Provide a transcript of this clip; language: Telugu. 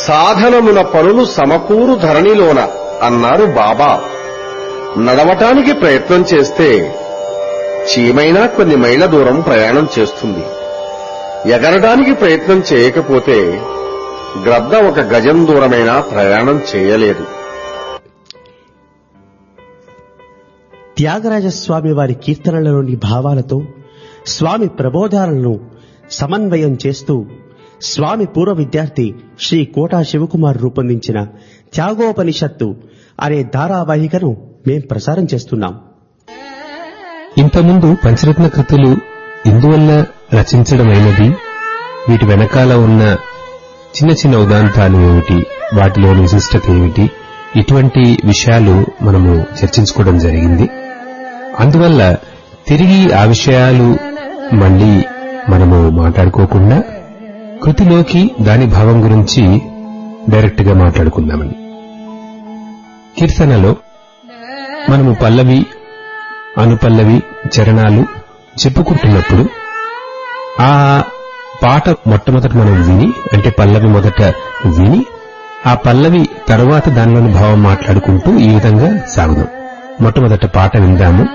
సాధనమున పనులు సమకూరు ధరణిలోన అన్నారు బాబా నడవటానికి ప్రయత్నం చేస్తే చీమైనా కొన్ని మైళ్ళ దూరం ప్రయాణం చేస్తుంది ఎగరడానికి ప్రయత్నం చేయకపోతే గ్రద్ద ఒక గజం దూరమైనా ప్రయాణం చేయలేదు త్యాగరాజస్వామి వారి కీర్తనలలోని భావాలతో స్వామి ప్రబోధాలను సమన్వయం చేస్తూ స్వామి పూర్వ విద్యార్థి శ్రీ కోటా శివకుమార్ రూపొందించిన త్యాగోపనిషత్తు అనే ధారావాహికను మేం ప్రసారం చేస్తున్నాం ఇంతకుముందు పంచరత్న కృతులు ఇందువల్ల రచించడమైనది వీటి వెనకాల ఉన్న చిన్న చిన్న ఉదాంతాలు ఏమిటి వాటిలోని విశిష్టత ఏమిటి ఇటువంటి విషయాలు మనము చర్చించుకోవడం జరిగింది అందువల్ల తిరిగి ఆ విషయాలు మళ్ళీ మనము మాట్లాడుకోకుండా కృతిలోకి దాని భావం గురించి డైరెక్ట్ గా మాట్లాడుకుందామని కీర్తనలో మనము పల్లవి అనుపల్లవి చరణాలు చెప్పుకుంటున్నప్పుడు ఆ పాట మొట్టమొదట మనం విని అంటే పల్లవి మొదట విని ఆ పల్లవి తర్వాత దానిలోని భావం మాట్లాడుకుంటూ ఈ విధంగా సాగుదాం మొట్టమొదట పాట విందాము